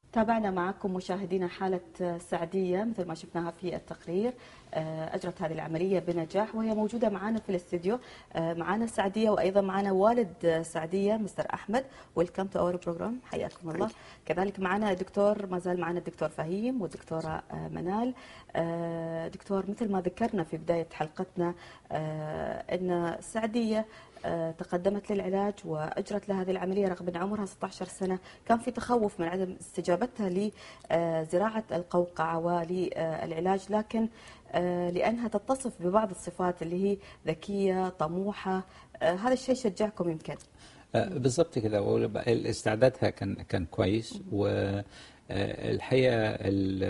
تابعنا معكم مشاهدينا حالة سعدية مثل ما شفناها في التقرير آه، أجرت هذه العملية بنجاح وهي موجودة معنا في الاستديو آه، معنا سعدية وأيضا معنا والد سعدية مستر أحمد ويلكم تو اور بروجرام حياكم الله كذلك معنا دكتور ما زال معنا الدكتور فهيم والدكتورة آه، منال دكتور مثل ما ذكرنا في بداية حلقتنا أن سعدية تقدمت للعلاج واجرت لها هذه العمليه رغم ان عمرها 16 سنه، كان في تخوف من عدم استجابتها لزراعه القوقعه وللعلاج لكن لانها تتصف ببعض الصفات اللي هي ذكيه، طموحه، هذا الشيء شجعكم يمكن. بالضبط كده استعدادها كان كان كويس والحقيقه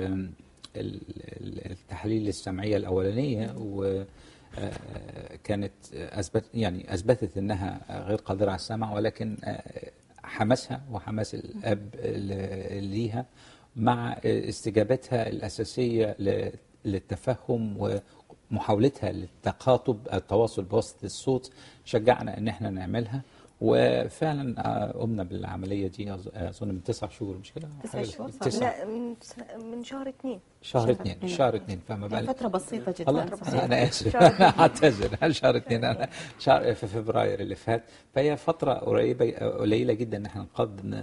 التحاليل السمعيه الاولانيه و كانت أثبت يعني أثبتت أنها غير قادرة على السمع ولكن حماسها وحماس الأب ليها مع استجابتها الأساسية للتفهم ومحاولتها للتقاطب التواصل بواسطة الصوت شجعنا أن احنا نعملها وفعلا قمنا بالعمليه دي اظن من تسع شهور مش كده؟ تسع شهور تسع لا من من شهر اثنين شهر اثنين شهر اثنين فاهمه بقى فتره بسيطه جدا الله انا اسف انا اعتذر شهر اثنين انا شهر في فبراير اللي فات فهي فتره قريبه قليله جدا ان احنا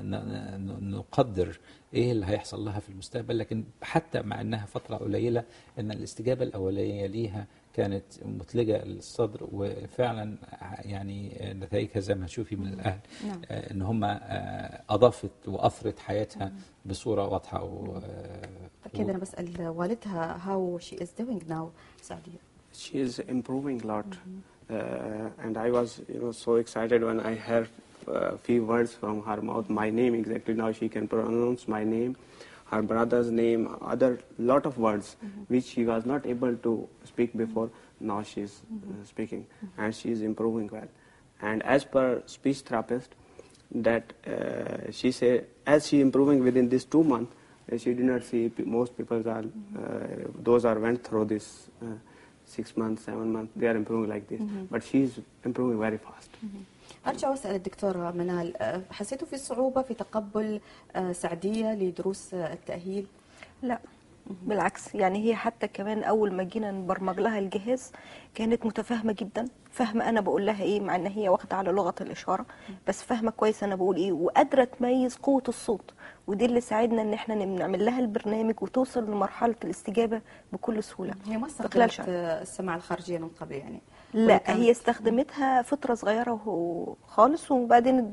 نقدر ايه اللي هيحصل لها في المستقبل لكن حتى مع انها فتره قليله ان الاستجابه الاوليه ليها كانت مثلجة للصدر وفعلا يعني نتائجها زي ما هتشوفي من الأهل نعم. إن هم أضافت وأثرت حياتها بصورة واضحة و أكيد أنا بسأل والدها how she is doing now سعدية She is improving a lot mm -hmm. uh, and I was you know so excited when I heard a few words from her mouth my name exactly now she can pronounce my name her brother's name, other lot of words mm -hmm. which she was not able to speak before. Now she is mm -hmm. uh, speaking and she is improving well. And as per speech therapist, that uh, she say as she improving within this two months, uh, she did not see most people are uh, those are went through this uh, six months, seven months. They are improving like this, but she is improving very fast. ارجع واسال الدكتوره منال حسيتوا في صعوبه في تقبل سعديه لدروس التاهيل؟ لا بالعكس يعني هي حتى كمان اول ما جينا نبرمج لها الجهاز كانت متفاهمه جدا فاهمه انا بقول لها ايه مع ان هي واخده على لغه الاشاره بس فاهمه كويس انا بقول ايه وقادره تميز قوه الصوت ودي اللي ساعدنا ان احنا نعمل لها البرنامج وتوصل لمرحله الاستجابه بكل سهوله هي ما استخدمت السماعه الخارجيه من قبل يعني لا هي استخدمتها فتره صغيره خالص وبعدين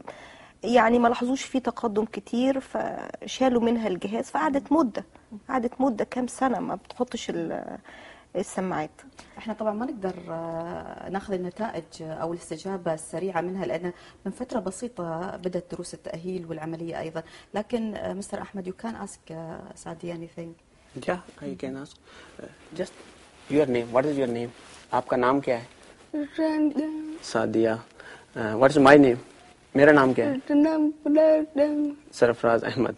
يعني ما لاحظوش فيه تقدم كتير فشالوا منها الجهاز فقعدت مده قعدت مده كام سنه ما بتحطش السماعات احنا طبعا ما نقدر ناخذ النتائج او الاستجابه السريعه منها لان من فتره بسيطه بدات دروس التاهيل والعمليه ايضا لكن مستر احمد you can ask Sadia anything yeah I can ask uh, just your name what is your name आपका नाम क्या है Sadia what is my name मेरा नाम क्या है Sarfaraz Ahmed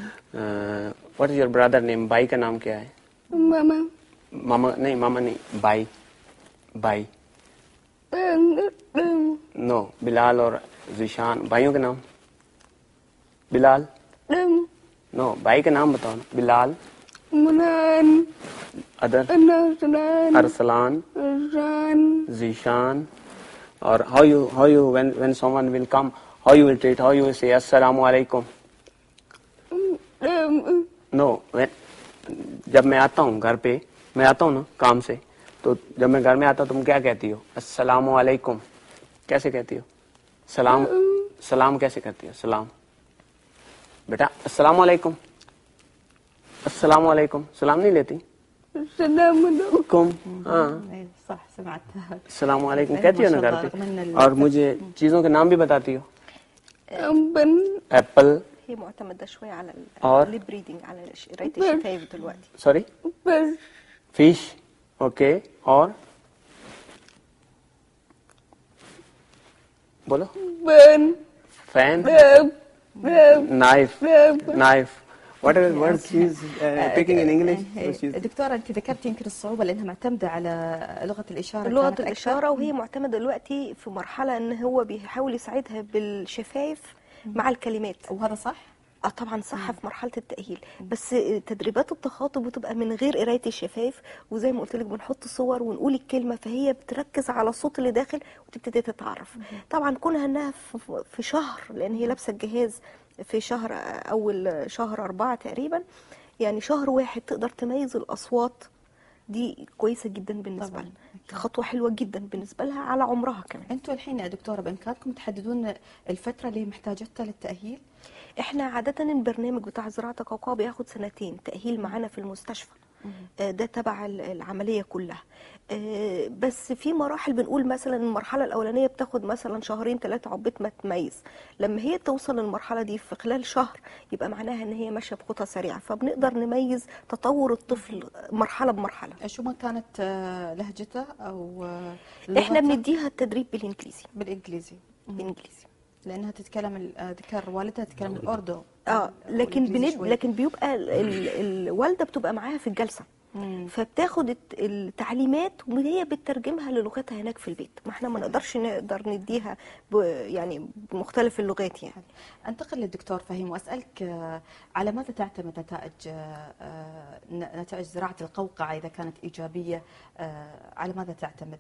what is your brother name भाई का नाम क्या है मामा मामा नहीं मामा नहीं भाई भाई नो बिलाल और जिशान भाइयों के नाम बिलाल नो भाई का नाम बताओ ना Bilal other Arsalan Zeeshan or how you how you when when someone will come how you will treat how you will say assalamu alaikum no when जब मैं आता हूँ घर पे मैं आता हूँ ना काम से तो जब मैं घर में आता हूँ तुम क्या कहती हो अस्सलाम वालेकुम कैसे कहती हो सलाम सलाम कैसे कहती हो सलाम बेटा अस्सलाम वालेकुम अस्सलाम वालेकुम सलाम नहीं लेती السلام عليكم हाँ صح سمعتها सलाम वालेकुम कहती हो ना घर पे और मुझे चीजों के नाम भी बताती हो أمبن एप्पल هي معتمده شويه على और الليب ريدنج على قرايه الشفايف دلوقتي सॉरी بس फिश ओके और बोलो بن fan باب باب knife باب knife what are the words she's uh, speaking in English إيه، so she's دكتورة أنت ذكرتي يمكن الصعوبة لأنها معتمدة على لغة الإشارة لغه كانت أكثر. الاشاره وهي معتمده دلوقتي في مرحله ان هو بيحاول يساعدها بالشفايف مع الكلمات وهذا صح؟ اه طبعا صح في مرحله التاهيل بس تدريبات التخاطب بتبقى من غير قرايه الشفايف وزي ما قلت لك بنحط صور ونقول الكلمه فهي بتركز على الصوت اللي داخل وتبتدي تتعرف طبعا كونها انها في- في شهر لان هي لابسه الجهاز في شهر اول شهر أربعة تقريبا يعني شهر واحد تقدر تميز الاصوات دي كويسه جدا بالنسبه طبعاً، لها أكيد. خطوه حلوه جدا بالنسبه لها على عمرها كمان انتم الحين يا دكتوره بامكانكم تحددون الفتره اللي محتاجتها للتاهيل احنا عادة البرنامج بتاع زراعة القوقعة بياخد سنتين تأهيل معانا في المستشفى آه، ده تبع ال- العملية كلها آه، بس في مراحل بنقول مثلا المرحلة الأولانية بتاخد مثلا شهرين ثلاثة عقبات ما تميز لما هي توصل للمرحلة دي في خلال شهر يبقى معناها ان هي ماشية بخطى سريعة فبنقدر نميز تطور الطفل مرحلة بمرحلة شو ما كانت آه، لهجته او آه، احنا لغته؟ بنديها التدريب بالانجليزي بالانجليزي بالانجليزي لانها تتكلم ال- آه، ذكر والدها تتكلم الاردو اه لكن والإنجليزي بند... شوي. لكن بيبقى ال... ال... الوالده بتبقى معاها في الجلسه مم. فبتاخد الت- التعليمات وهي بتترجمها للغتها هناك في البيت ما احنا ما نقدرش نقدر نديها ب... يعني بمختلف اللغات يعني انتقل للدكتور فهيم واسالك آه، على ماذا تعتمد نتائج آه، آه، ن- نتائج زراعه القوقعه اذا كانت ايجابيه آه، على ماذا تعتمد؟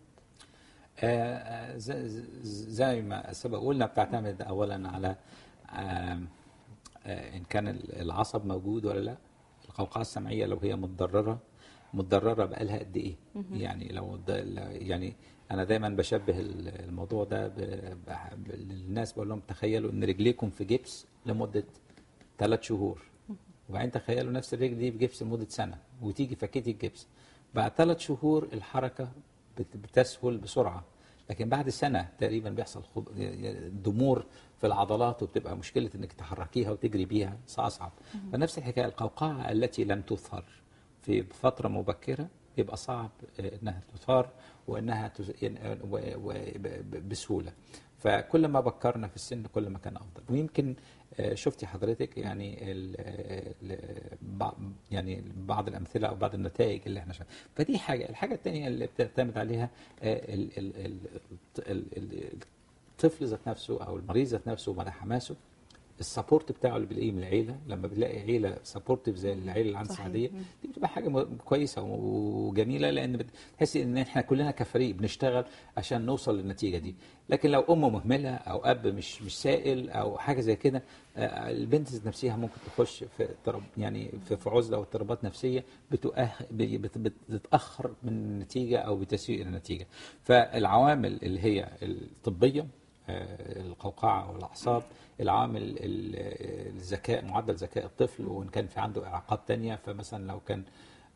آه، ز- ز- زي ما سبق قلنا بتعتمد اولا على آم، آه، ان كان ال- العصب موجود ولا لا القوقعه السمعيه لو هي متضرره متضرره بقالها قد ايه يعني لو الد- يعني انا دايما بشبه ال- الموضوع ده ب- بح- ب- للناس بقول لهم تخيلوا ان رجليكم في جبس لمده ثلاث شهور وبعدين تخيلوا نفس الرجل دي بجبس لمده سنه وتيجي فكيتي الجبس بعد ثلاث شهور الحركه بت- بتسهل بسرعه لكن بعد سنه تقريبا بيحصل خب- ضمور في العضلات وبتبقى مشكله انك تحركيها وتجري بيها صعب فنفس الحكايه القوقعه التي لم تظهر في فتره مبكره يبقى صعب آه، انها تثار وانها تز... ين- و... و... ب- ب- بسهوله فكل ما بكرنا في السن كل ما كان افضل ويمكن آه، شفتي حضرتك يعني ال... ال... بعض يعني بعض الامثله او بعض النتائج اللي احنا شايفها فدي حاجه الحاجه الثانيه اللي بتعتمد عليها آه، ال... ال... ال... ال... ال... الطفل ذات نفسه او المريض ذات نفسه ومدى حماسه السبورت بتاعه اللي بيلاقيه من العيله لما بتلاقي عيله سبورتيف زي العيله اللي عند صحيح. السعوديه دي بتبقى حاجه م- كويسه وجميله لان بتحسي ان احنا كلنا كفريق بنشتغل عشان نوصل للنتيجه دي لكن لو ام مهمله او اب مش مش سائل او حاجه زي كده آه، البنت ذات نفسها ممكن تخش في اضطراب يعني في في عزله واضطرابات نفسيه بتؤه ب- بت- بت- بتتاخر من النتيجه او بتسيء النتيجه فالعوامل اللي هي الطبيه آه، القوقعه والاعصاب العامل ال- الذكاء معدل ذكاء الطفل وان كان في عنده اعاقات تانية فمثلا لو كان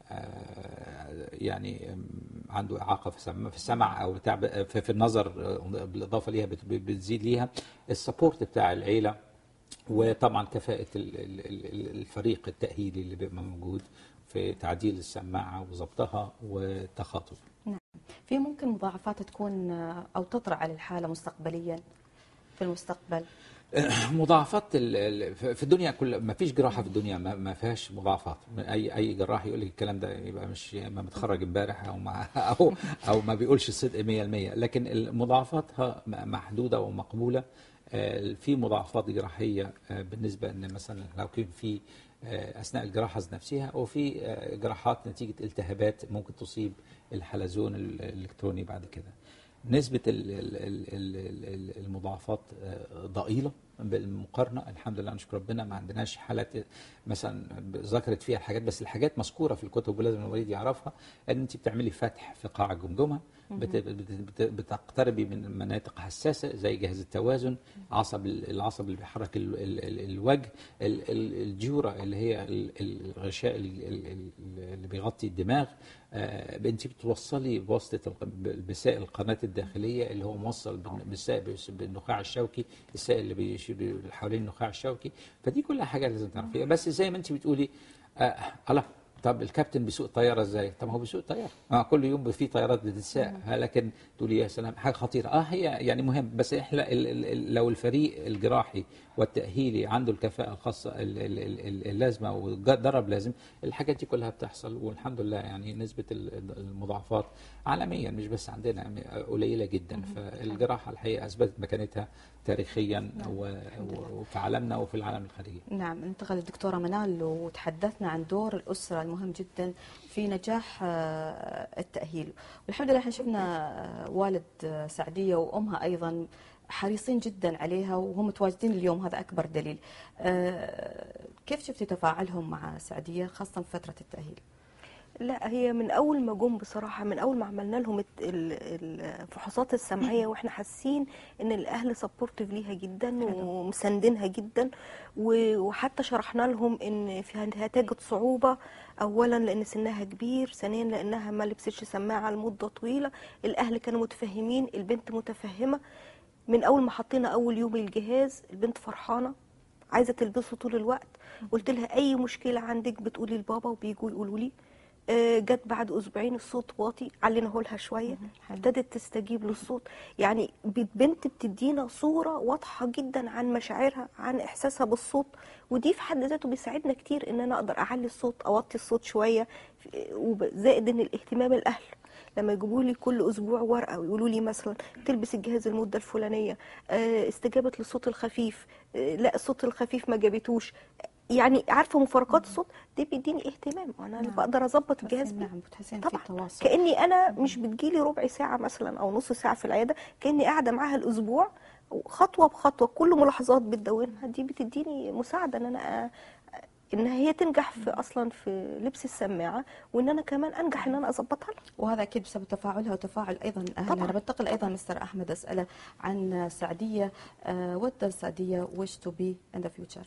آه، يعني آم، عنده اعاقه في السمع في السمع او تعب في, في النظر آه، بالاضافه ليها بت- بتزيد ليها السبورت بتاع العيله وطبعا كفاءه ال- ال- ال- الفريق التاهيلي اللي بيبقى موجود في تعديل السماعه وظبطها والتخاطب في ممكن مضاعفات تكون آه، او تطرا على الحاله مستقبليا في المستقبل مضاعفات ال- ال- في الدنيا كل ما فيش جراحه في الدنيا ما, ما فيهاش مضاعفات اي اي جراح يقول لك الكلام ده يبقى مش ما متخرج امبارح او ما او او ما بيقولش الصدق 100% لكن مضاعفاتها م- محدوده ومقبوله آه، في مضاعفات جراحيه آه، بالنسبه ان مثلا لو كان في آه، اثناء الجراحه ذات نفسها وفي آه، جراحات نتيجه التهابات ممكن تصيب الحلزون ال- الالكتروني بعد كده نسبة ال- ال- ال- ال- ال- المضاعفات آه، ضئيلة بالمقارنة الحمد لله نشكر ربنا ما عندناش حالات مثلا ذكرت فيها الحاجات بس الحاجات مذكورة في الكتب ولازم المريض يعرفها ان انت بتعملي فتح في قاع الجمجمة بت- بت- بت- بتقتربي من مناطق حساسة زي جهاز التوازن عصب ال- العصب اللي بيحرك ال- ال- ال- الوجه ال- ال- الجورة اللي هي ال- ال- الغشاء ال- ال- ال- اللي بيغطي الدماغ آه، انت بتوصلي بواسطه الق- بسائل القناه الداخليه اللي هو موصل بال- بالسائل بالنخاع الشوكي السائل اللي بيشير حوالين النخاع الشوكي فدي كلها حاجه لازم تعرفيها بس زي ما انت بتقولي آه الله طب الكابتن بيسوق طياره ازاي؟ طب ما هو بيسوق طياره آه كل يوم في طيارات بتتساق لكن تقولي يا سلام حاجه خطيره اه هي يعني مهم بس احنا ال- ال- ال- لو الفريق الجراحي والتاهيلي عنده الكفاءه الخاصه ال- ال- ال- ال- اللازمه ودرب لازم الحاجات دي كلها بتحصل والحمد لله يعني نسبه ال- المضاعفات عالميا مش بس عندنا يعني قليله جدا فالجراحه الحقيقه اثبتت مكانتها تاريخيا و- و- وفي عالمنا وفي العالم الخارجي نعم ننتقل للدكتورة منال وتحدثنا عن دور الأسرة المهم جدا في نجاح آه، التأهيل والحمد لله احنا شفنا آه، والد آه، سعدية وأمها أيضا حريصين جدا عليها وهم متواجدين اليوم هذا أكبر دليل آه، كيف شفتي تفاعلهم مع سعدية خاصة في فترة التأهيل لا هي من اول ما جم بصراحه من اول ما عملنا لهم الت- ال- الفحوصات السمعيه واحنا حاسين ان الاهل سبورتيف ليها جدا ومساندينها جدا و- وحتى شرحنا لهم ان فيها هتجد صعوبه اولا لان سنها كبير ثانيا لانها ما لبستش سماعه لمده طويله الاهل كانوا متفهمين البنت متفهمه من اول ما حطينا اول يوم الجهاز البنت فرحانه عايزه تلبسه طول الوقت قلت لها اي مشكله عندك بتقولي لبابا وبيجوا يقولوا لي آه، جت بعد اسبوعين الصوت واطي عليناه لها شويه حلو. ابتدت تستجيب للصوت يعني بت- بنت بتدينا صوره واضحه جدا عن مشاعرها عن احساسها بالصوت ودي في حد ذاته بيساعدنا كتير ان انا اقدر اعلي الصوت اوطي الصوت شويه في- وب- زائد ان الاهتمام الاهل لما يجيبوا لي كل اسبوع ورقه ويقولوا لي مثلا تلبس الجهاز المده الفلانيه آه، استجابت للصوت الخفيف آه، لا الصوت الخفيف ما جابتوش يعني عارفه مفارقات الصوت دي بيديني اهتمام وانا اللي نعم. طبعا اظبط الجهاز بتحسين بيه. نعم بتحسين في طبعا تواصل كاني انا مش بتجيلي ربع ساعه مثلا او نص ساعه في العياده كاني قاعده معاها الاسبوع خطوه بخطوه كل ملاحظات بتدونها دي بتديني مساعده ان انا أ- ان هي تنجح في اصلا في لبس السماعه وان انا كمان انجح ان انا اظبطها لها وهذا اكيد بسبب تفاعلها وتفاعل ايضا اهلها طبعاً. انا بنتقل ايضا مستر احمد اساله عن سعديه uh, what does سعديه wish to be in the future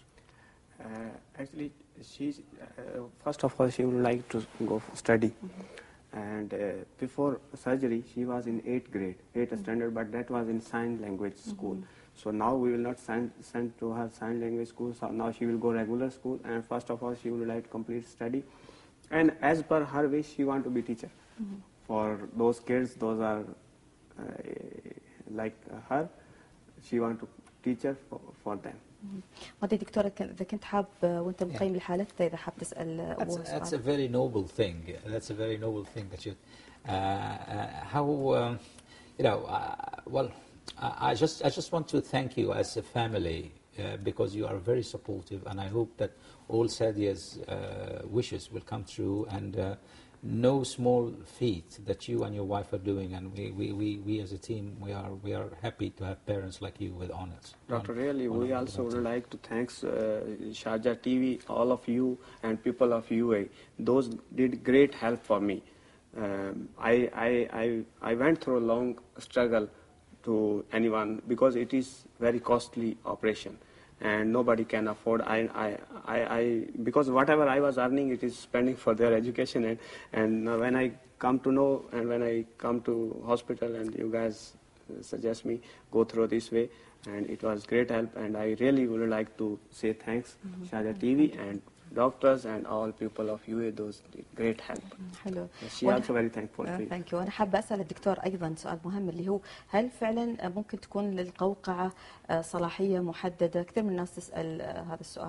Uh, actually, she's uh, first of all she would like to go for study, and uh, before surgery she was in eighth grade, eighth standard, but that was in sign language school. So now we will not send send to her sign language school. So now she will go regular school, and first of all she would like to complete study, and as per her wish she want to be teacher. For those kids, those are uh, like her, she want to teacher for, for them. ودي دكتوره كان- اذا كنت حاب uh, وانت مقيم لحالتها اذا حاب تسال That's, ابوها that's a سؤال very noble thing. That's a very noble thing that you. Uh, uh, how um, you know? Uh, well, I, I just I just want to thank you as a family uh, because you are very supportive, and I hope that all Sadia's uh, wishes will come true and. Uh, no small feat that you and your wife are doing, and we, we, we, we as a team we are we are happy to have parents like you with honors. Doctor, On- really, on we our also team. would like to thanks uh, Sharjah TV, all of you and people of UA. Those did great help for me. Um, I, I, I, I went through a long struggle to anyone because it is very costly operation and nobody can afford. I, I, I, I, because whatever I was earning, it is spending for their education and, and now when I come to know and when I come to hospital and you guys uh, suggest me go through this way and it was great help and I really would like to say thanks Shaja TV and doctors and all people of UA those did great help حلو she also very thankful to you. ثانك يو انا حابه اسال الدكتور ايضا سؤال مهم اللي هو هل فعلا ممكن تكون للقوقعه آه، صلاحيه محدده كثير من الناس تسال آه، هذا السؤال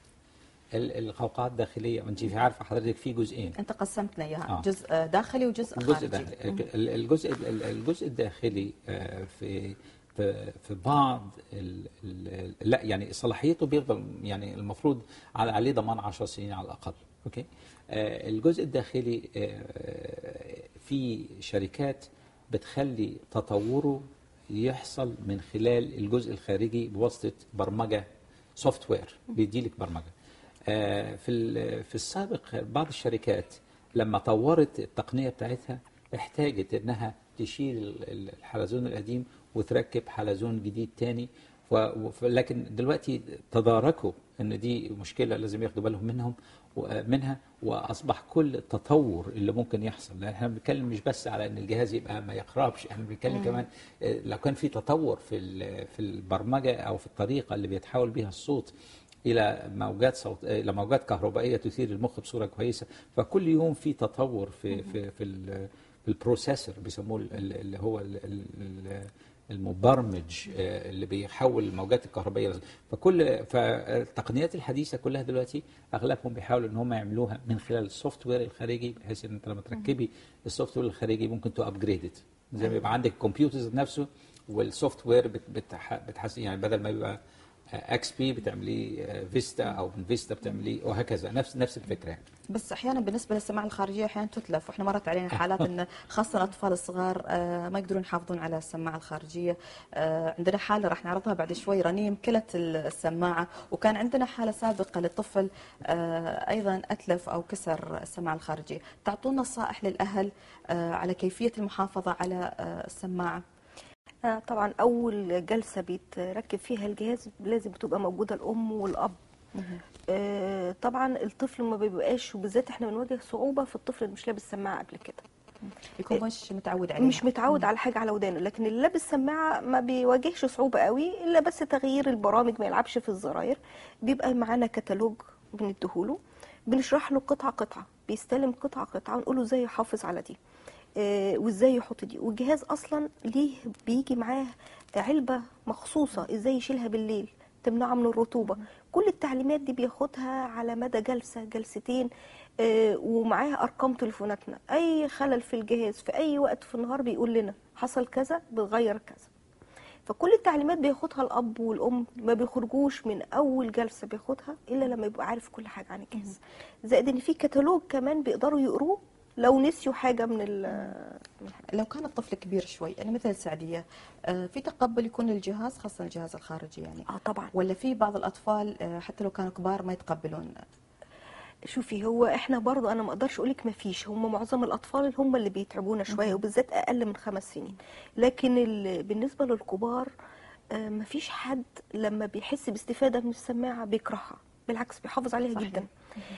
ال- القوقعات الداخليه وانت في عارفه حضرتك في جزئين انت قسمت لنا اياها آه. جزء آه، داخلي وجزء الجزء خارجي ده ال- الجزء ال- الجزء الداخلي آه، في في في بعض ال ال لا يعني صلاحيته بيفضل يعني المفروض على عليه ضمان 10 سنين على الاقل اوكي آه، الجزء الداخلي آه، في شركات بتخلي تطوره يحصل من خلال الجزء الخارجي بواسطه برمجه سوفت وير بيديلك برمجه آه، في ال- في السابق بعض الشركات لما طورت التقنيه بتاعتها احتاجت انها تشيل ال- ال- الحلزون القديم وتركب حلزون جديد تاني و- وف- لكن دلوقتي تداركوا ان دي مشكله لازم ياخدوا بالهم منهم و- منها واصبح كل التطور اللي ممكن يحصل لان احنا بنتكلم مش بس على ان الجهاز يبقى ما يقربش احنا بنتكلم كمان آه، لو كان في تطور في ال- في البرمجه او في الطريقه اللي بيتحول بيها الصوت الى موجات صوت الى موجات كهربائيه تثير المخ بصوره كويسه فكل يوم في تطور في في في ال- في البروسيسور بيسموه ال- ال- اللي هو ال- ال- ال- المبرمج آه، اللي بيحول الموجات الكهربائيه فكل فالتقنيات الحديثه كلها دلوقتي اغلبهم بيحاولوا ان هم يعملوها من خلال السوفت وير الخارجي بحيث ان انت لما تركبي السوفت وير الخارجي ممكن تو ابجريد زي ما يبقى عندك كمبيوترز نفسه والسوفت وير بت- بتح- بتحسن يعني بدل ما يبقى اكس بي بتعمليه فيستا او من فيستا بتعمليه وهكذا نفس نفس الفكره يعني. بس احيانا بالنسبه للسماعه الخارجيه احيانا تتلف واحنا مرت علينا حالات ان خاصه الاطفال الصغار آه، ما يقدرون يحافظون على السماعه الخارجيه آه، عندنا حاله راح نعرضها بعد شوي رنيم كلت السماعه وكان عندنا حاله سابقه لطفل آه، ايضا اتلف او كسر السماعه الخارجيه تعطون نصائح للاهل آه، على كيفيه المحافظه على آه، السماعه آه، طبعا اول جلسه بيتركب فيها الجهاز لازم تبقى موجوده الام والاب آه، طبعا الطفل ما بيبقاش وبالذات احنا بنواجه صعوبه في الطفل اللي مش لابس سماعه قبل كده يكون مش متعود عليها مش متعود على حاجه على ودانه لكن اللي لابس سماعه ما بيواجهش صعوبه قوي الا بس تغيير البرامج ما يلعبش في الزراير بيبقى معانا كتالوج بنديهوله بنشرح له قطعه قطعه بيستلم قطعه قطعه ونقول له ازاي يحافظ على دي آه، وازاي يحط دي والجهاز اصلا ليه بيجي معاه علبه مخصوصه ازاي يشيلها بالليل تمنعه من الرطوبه كل التعليمات دي بياخدها على مدى جلسه جلستين آه، ومعاها ارقام تليفوناتنا اي خلل في الجهاز في اي وقت في النهار بيقول لنا حصل كذا بنغير كذا فكل التعليمات بياخدها الاب والام ما بيخرجوش من اول جلسه بياخدها الا لما يبقى عارف كل حاجه عن الجهاز زائد ان في كتالوج كمان بيقدروا يقروه لو نسيوا حاجه من ال لو كان الطفل كبير شوي يعني مثل السعديه آه، في تقبل يكون الجهاز خاصه الجهاز الخارجي يعني اه طبعا ولا في بعض الاطفال آه، حتى لو كانوا كبار ما يتقبلون شوفي هو احنا برضو انا ما اقدرش اقولك ما فيش هم معظم الاطفال هم اللي بيتعبونا شويه وبالذات اقل من خمس سنين لكن ال- بالنسبه للكبار آه، ما فيش حد لما بيحس باستفاده من السماعه بيكرهها بالعكس بيحافظ عليها صحيح. جدا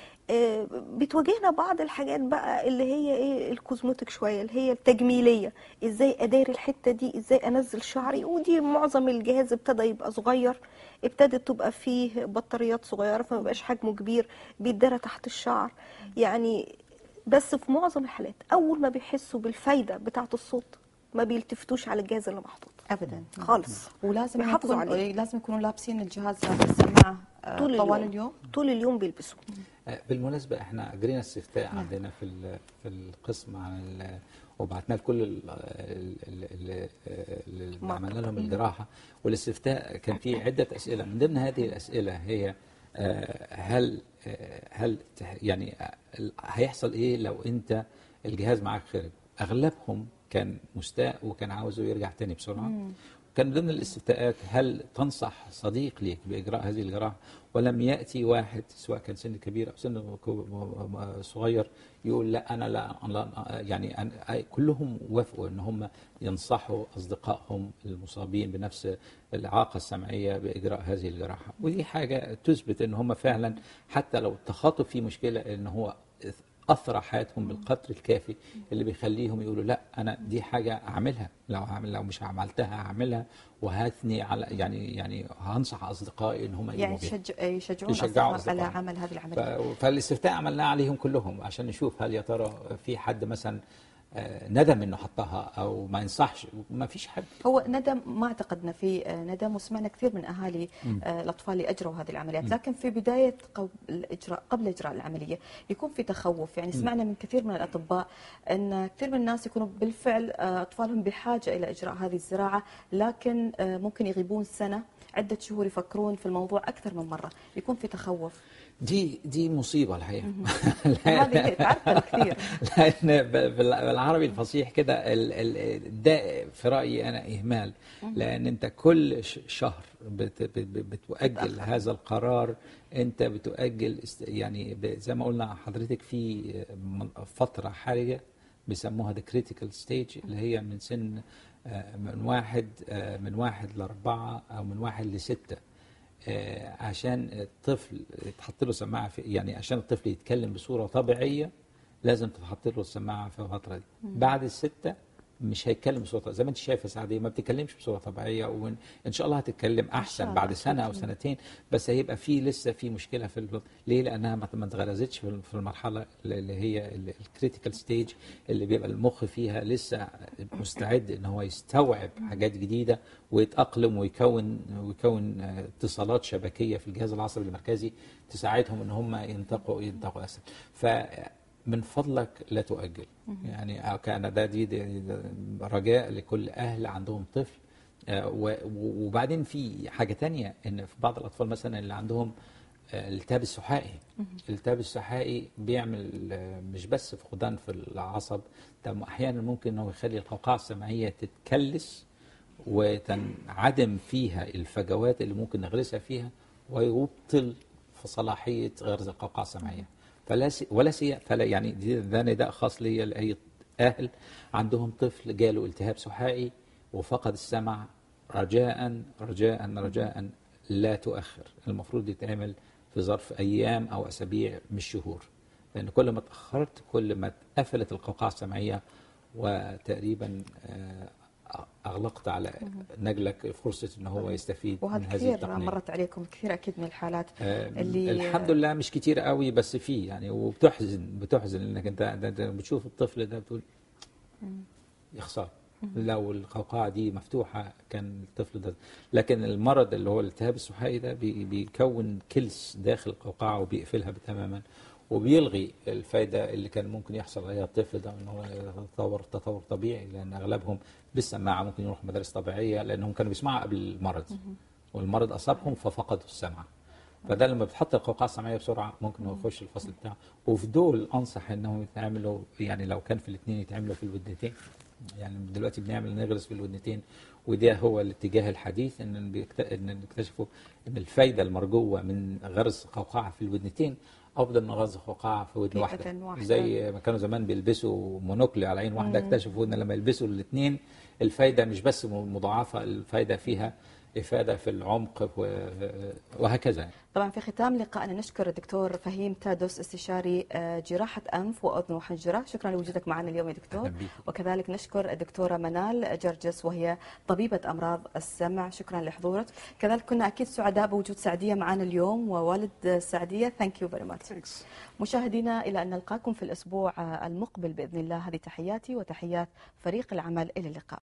آه، بتواجهنا بعض الحاجات بقى اللي هي ايه الكوزموتيك شويه اللي هي التجميليه ازاي اداري الحته دي ازاي انزل شعري ودي معظم الجهاز ابتدى يبقى صغير ابتدت تبقى فيه بطاريات صغيره فما بقاش حجمه كبير بيتدرى تحت الشعر يعني بس في معظم الحالات اول ما بيحسوا بالفايده بتاعه الصوت ما بيلتفتوش على الجهاز اللي محطوط ابدا خالص ولازم بيحافظوا يكون عليه. لازم يكونوا لابسين الجهاز هذا السماعه آه، طول طوال اليوم. اليوم طول اليوم بيلبسوه آه، بالمناسبة احنا اجرينا استفتاء عندنا في ال- في القسم عن ال- وبعتناه لكل ال- ال- ال- ال- اللي عملنا لهم الجراحة والاستفتاء كان فيه عدة أسئلة من ضمن هذه الأسئلة هي آه، هل آه، هل تح- يعني آه، هيحصل ايه لو انت الجهاز معاك خرب اغلبهم كان مستاء وكان عاوزه يرجع تاني بسرعة كان من ضمن الاستفتاءات هل تنصح صديق ليك بإجراء هذه الجراحة ولم يأتي واحد سواء كان سن كبير أو سن كو- صغير يقول لا أنا لا, لا يعني أنا كلهم وافقوا أن هم ينصحوا أصدقائهم المصابين بنفس الإعاقة السمعية بإجراء هذه الجراحة ودي حاجة تثبت أن هم فعلا حتى لو التخاطب فيه مشكلة أن هو اثرى حياتهم بالقدر الكافي اللي بيخليهم يقولوا لا انا دي حاجه اعملها لو عمل لو مش عملتها هعملها وهثني على يعني يعني هنصح اصدقائي ان هم يعني يقوموا بيها يشجع يشجعون يشجعوا الأصدقاء على أصدقائهم. عمل هذه ف- العمليه فالاستفتاء عملناه عليهم كلهم عشان نشوف هل يا ترى في حد مثلا آه، ندم انه حطها او ما ينصحش ما فيش حد هو ندم ما اعتقدنا في آه، ندم وسمعنا كثير من اهالي آه، الاطفال اللي اجروا هذه العمليات لكن في بدايه قبل الاجراء قبل اجراء العمليه يكون في تخوف يعني سمعنا من كثير من الاطباء ان كثير من الناس يكونوا بالفعل آه، اطفالهم بحاجه الى اجراء هذه الزراعه لكن آه، ممكن يغيبون سنه عده شهور يفكرون في الموضوع اكثر من مره يكون في تخوف دي دي مصيبه الحقيقه هذه تعرقل كثير لان ب- بال- بالعربي الفصيح كده ال- ال- ده في رايي انا اهمال لان انت كل ش- شهر بت- بت- بت- بتؤجل بتأخر. هذا القرار انت بتؤجل است- يعني ب- زي ما قلنا حضرتك في من- فتره حرجه بيسموها the critical stage اللي هي من سن آه، من واحد آه، من واحد لأربعة أو من واحد لستة آه، عشان الطفل تحط له سماعة في يعني عشان الطفل يتكلم بصورة طبيعية لازم تتحط له السماعة في الفترة دي بعد الستة مش هيتكلم بصوره طبيعية. زي ما انت شايفه سعديه ما بتتكلمش بصوره طبيعيه وان إن شاء الله هتتكلم احسن الله، بعد سنه او أكيد. سنتين بس هيبقى في لسه في مشكله في ال- ليه لانها ما ما اتغرزتش في في المرحله اللي هي الكريتيكال ستيج اللي بيبقى المخ فيها لسه مستعد ان هو يستوعب حاجات جديده ويتاقلم ويكون ويكون آه، اتصالات شبكيه في الجهاز العصبي المركزي تساعدهم ان هم ينطقوا ينطقوا اسهل فمن فضلك لا تؤجل يعني كان ده دي, دي, دي رجاء لكل اهل عندهم طفل آه، و- و- وبعدين في حاجه تانية ان في بعض الاطفال مثلا اللي عندهم آه، التهاب السحائي الالتهاب السحائي بيعمل آه، مش بس فقدان في العصب ده احيانا ممكن انه يخلي القوقعه السمعيه تتكلس وتنعدم فيها الفجوات اللي ممكن نغرسها فيها ويبطل في صلاحيه غرز القوقعه السمعيه فلا سي ولا سي فلا يعني دي- ده نداء خاص ليا لاي اهل عندهم طفل جاله التهاب سحائي وفقد السمع رجاء رجاء رجاء لا تؤخر المفروض يتعمل في ظرف ايام او اسابيع مش شهور لان كل ما تاخرت كل ما اتقفلت القوقعه السمعيه وتقريبا آه، اغلقت على نجلك فرصه ان هو يستفيد من وهذا هذه كثير التقنيه مرت عليكم كثير اكيد من الحالات آه، اللي الحمد لله مش كتير قوي بس فيه يعني وبتحزن بتحزن انك انت ده- ده بتشوف الطفل ده بتقول يا خساره لو القوقعه دي مفتوحه كان الطفل ده لكن المرض اللي هو الالتهاب السحائي ده بي- بيكون كلس داخل القوقعه وبيقفلها تماما وبيلغي الفايده اللي كان ممكن يحصل عليها الطفل ده ان هو يتطور تطور طبيعي لان اغلبهم بالسماعه ممكن يروحوا مدارس طبيعيه لانهم كانوا بيسمعوا قبل المرض والمرض اصابهم ففقدوا السمع فده لما بتحط القوقعه السمعيه بسرعه ممكن هو يخش الفصل بتاعه وفي دول انصح انهم يتعملوا يعني لو كان في الاثنين يتعملوا في الودنتين يعني دلوقتي بنعمل نغرس في الودنتين وده هو الاتجاه الحديث ان بيكت... ان نكتشفوا ان الفايده المرجوه من غرس قوقعه في الودنتين افضل من غرس قوقعه في ودن في واحده ودن واحدة. زي ما كانوا زمان بيلبسوا مونوكل على عين واحده اكتشفوا ان لما يلبسوا الاثنين الفايده مش بس مضاعفه الفايده فيها افاده في العمق و- وهكذا يعني. طبعا في ختام لقائنا نشكر الدكتور فهيم تادوس استشاري آه، جراحة أنف وأذن وحنجرة شكرا لوجودك معنا اليوم يا دكتور أهلا بيك. وكذلك نشكر الدكتورة منال جرجس وهي طبيبة أمراض السمع شكرا لحضورك كذلك كنا أكيد سعداء بوجود سعدية معنا اليوم ووالد سعدية ثانك يو فيري ماتش مشاهدينا إلى أن نلقاكم في الأسبوع آه، المقبل بإذن الله هذه تحياتي وتحيات فريق العمل إلى اللقاء